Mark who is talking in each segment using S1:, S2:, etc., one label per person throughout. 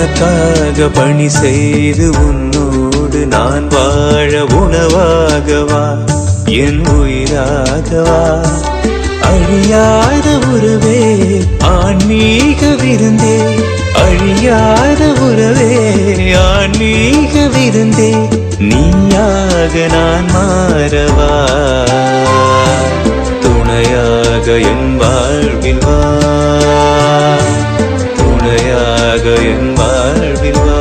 S1: உனக்காக பணி செய்து உன்னோடு நான் வாழ உணவாகவா என் உயிராகவா அழியாத உறவே ஆன்மீக விருந்தே அழியாத உறவே ஆன்மீக விருந்தே நீயாக நான் மாறவா துணையாக என் வாழ்வில் வா துணையாக என் வாழ்வில் வா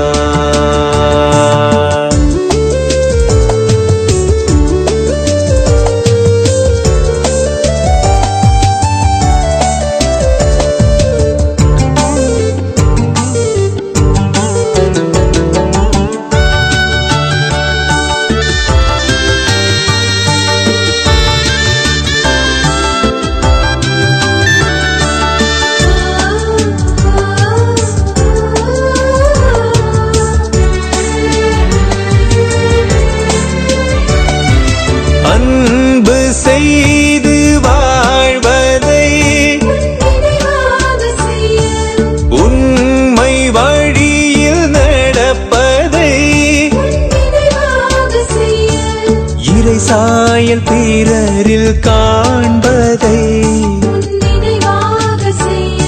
S1: அன்பு செய்து வாழ்வதை
S2: நினைவாக செய்ய
S1: உண்மை வழியில் நடப்பதை
S2: நினைவாக செய்ய
S1: இறை சாயல் பிறரில் காண்பதை
S2: நினைவாக செய்ய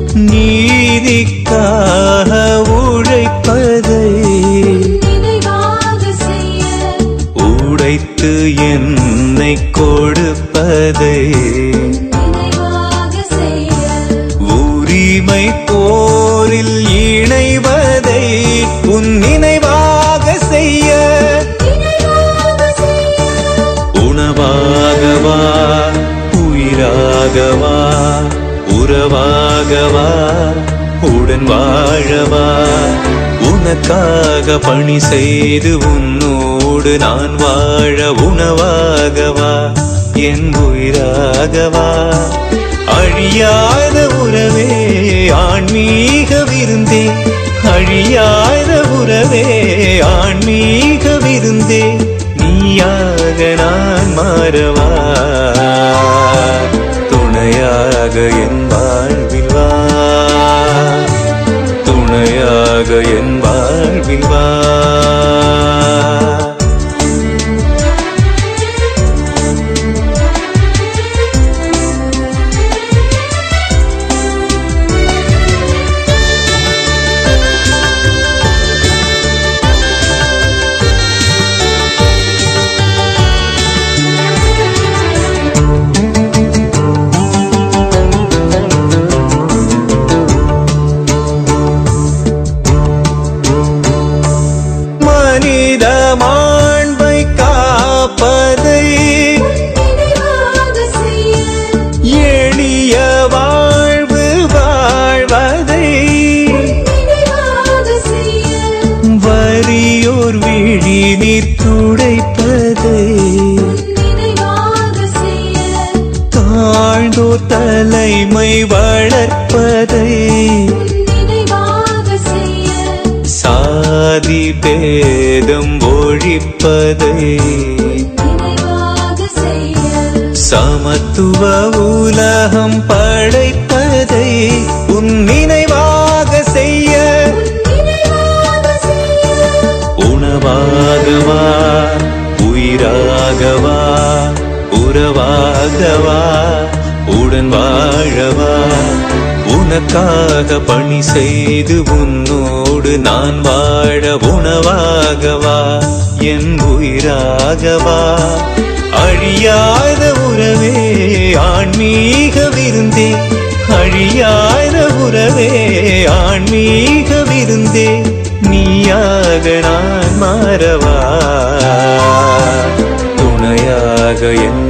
S1: நீதிக்காக உழைப்பதை
S2: நினைவாக செய்ய
S1: உடைத்து என்னை கொடுப்பதை
S2: நினைவாக செய்ய
S1: உரிமை போரில் இணைவதை உன் நினைவாக செய்ய
S2: நினைவாக செய்ய
S1: உணவாகவா உயிராகவா உறவாகவா உடன் வாழவா உனக்காக பணி செய்து உன்னோடு நான் வாழ உணவாகவா என் உயிராகவா அழியாத உறவே ஆன்மீக விருந்தே அழியாத உறவே ஆன்மீக விருந்தே நீயாக நான் மாறவா துணையாக என் வாழ்வில் வா துணையாக என் வாழ்வில் வா மனித மாண்பை காப்பதை
S2: நினைவாக செய்ய
S1: எளிய வாழ்வு வாழ்வதை
S2: நினைவாக செய்ய
S1: வறியோர் விழி நீர் துடைப்பதை
S2: நினைவாக செய்ய
S1: தாழ்ந்தோர் தலைமை வளர்ப்பதை
S2: நினைவாக செய்ய
S1: சாதி பேதம் ஒழிப்பதை
S2: நினைவாக செய்ய
S1: சமத்துவ உலகம் படைப்பதை உன் நினைவாக செய்ய
S2: நினைவாக செய்ய
S1: உணவாகவா உயிராகவா உறவாகவா உடன் வாழவா உனக்காக பணி செய்து உன்னோடு நான் வாழ உணவாகவா என் உயிராகவா அழியாத உறவே ஆன்மீக விருந்தே அழியாத உறவே ஆன்மீக விருந்தே நீயாக நான் மாறவா துணையாக என்